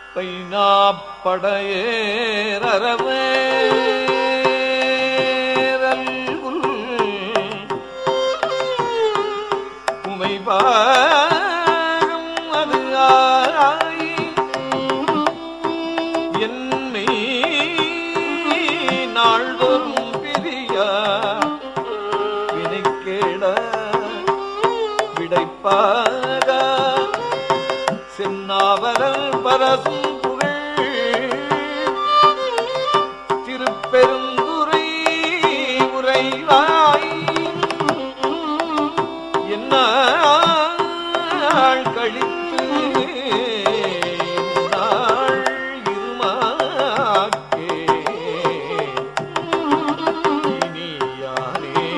உமைபாகம் அது ஆராய் என்னை நாள்தோறும் பிரியா வினைக்கேட விடைப்பாக சென்னாவரல் பரசும் புகழ் திருப்பெருந்துரை உரைவாய் என்னாள் கழித்து நாள் இருமாக்கே இனியானே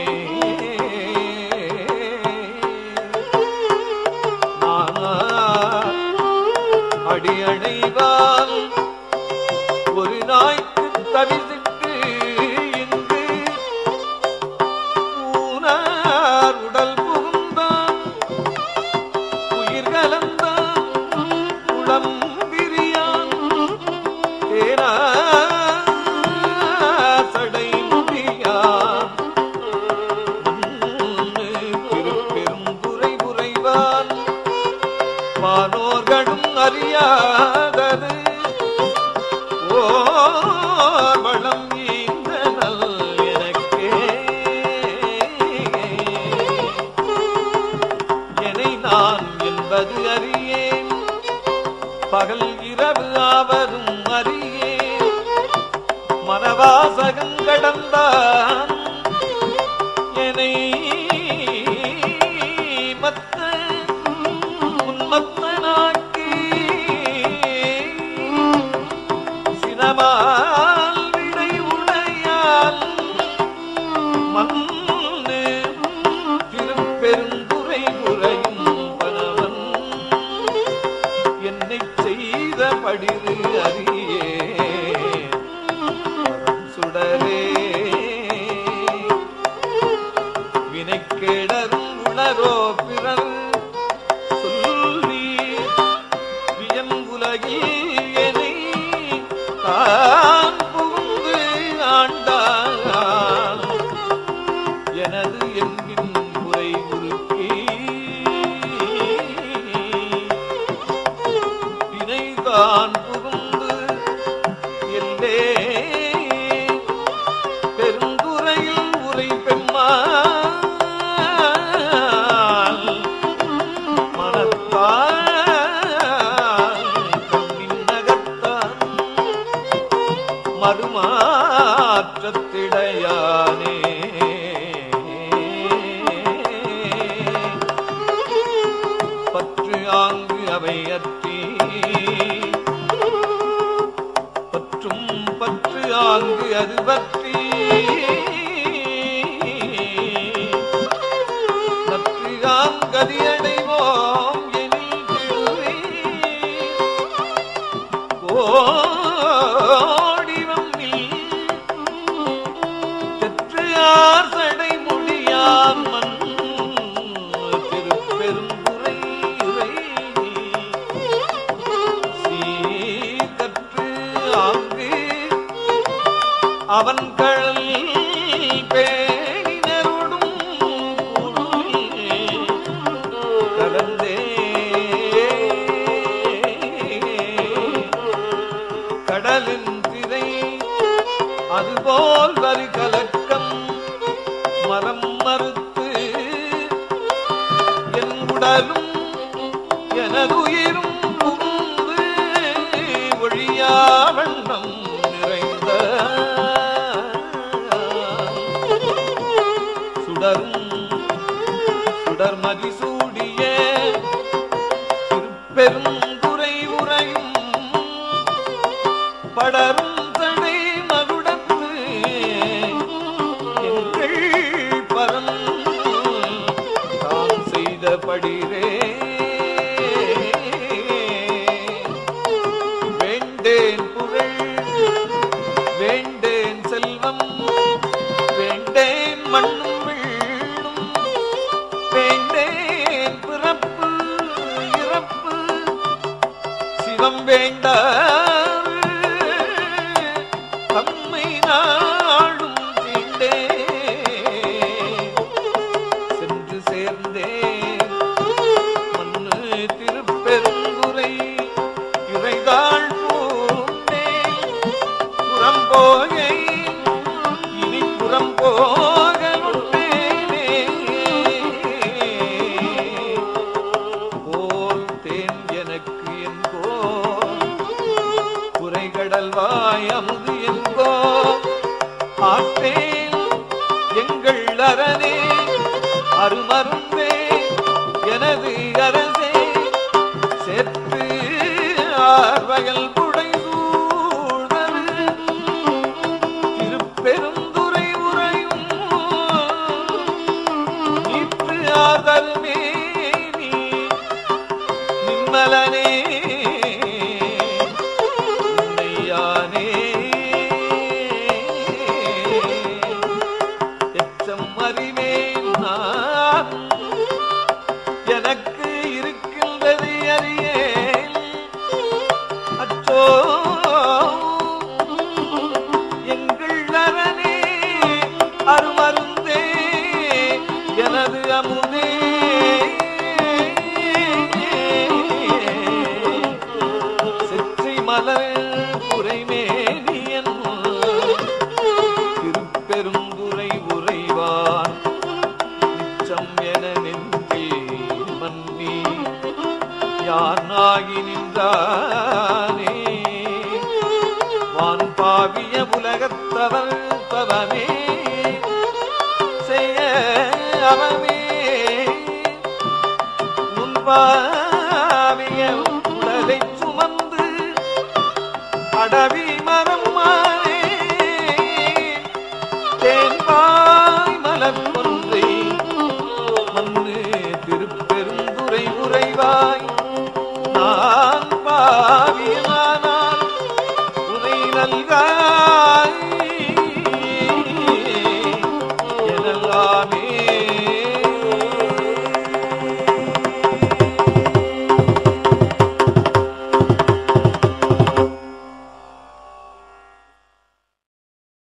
நான் அடியணைவால் ஒரு நாய்க்கு தவிசிட்டு இங்கு ஊனார் உடல் புகுந்தான் உயிர் கலந்தான் உளம் விரியான் தேனா சடை முடியான் திருப்பெருந்துரை உறைவான் வானோர்களும் அறியாதது ஓர் வளம் ஈந்த நல் எனக்கே எனை நான் என்பது அறியேன் பகல் இரவு ஆவதும் அறியேன் மனவாசகம் கடந்தான் என்னை மத்த உன்மத்தனாக்கி சினமால் விடை உடையால் மன்னு திருப்பெருந்துரை உரையும் பனவன் என்னை செய்த படிது அறியே சுடரே வினைக்கேடரும் உணரோ பிறர் சொல்லி வியம்புலகில் என்னை தான் புகுந்து ஆண்டான் எனது என்கின் முறை உருக்கி வினைதான் புகுந்து எல்லே பெருந்துறையில் உரை பெம்மாள் மனத்தால் கண்ணின் நகத்தான் மறுமாற்றத்திடையானே பற்று ஆங்கு அவை அற்றி பற்றும் பற்று ஆங்கு அது பற்றி நற்று ஆங்கதியடைவோம் எனில் திருவே ஓடிவம்மில் தெற்று ஆசடை முடியான் மண் திருப்பெருந்துரை இறை சீர்கற்று ஆங்கு அவன் கழல் பேணினருடும் கலந்தே கடலின் திரை அதுபோல் வரி கலக்கம் மரம் மறுத்து என் உடலும் எனதுயிரும் புகுந்து ஒழியா வண்ணம் நிறைந்த சுடரும் சுடர்மதி சூடிய திருப்பெருந்துரை உரையும் படரும் தடை மகுடத்து எங்கள் பரம் தான் செய்த படிரே வேண்டேன் புகழ் வேண்டேன் செல்வம் வேண்டேன் மண்ணும் வீழும் வேண்டேன் பிறப்பு இறப்பு தெய்வம் வேண்டார் தம்மை நாளும் தீண்டே சென்று சேர்ந்தேன் மண்ணு திருப்பெருந்துரை இறைதாள் பூந்தேன் புறம்போகை இனி புறம்போகே போல் தேன் எனக்கு என்போ குறைகடல் வாய் அமுது என்போ ஆற்றேன் எங்கள் அரணே அருமருந்தே எனது அரசே செத்து ஆர்வகல் புடை சூழ்தரு திருப்பெருந்துரை உரையும் நீற்று ஆதருமே நீ நிம்மலனே உன்னையானே எச்சம் அறிவேன் நான் எனக்கு இருக்கின்றது அறியேன் அச்சோ எங்கள் அரணே அருமருந்தே எனது அமுதே செற்றி மலர் புரைமேனியன் திருப்பெருந்துரை உறைவான் நிச்சம் என நெஞ்சே மன்னி யானாகி நின்றானே வான் பாவிய உலகத்தவர்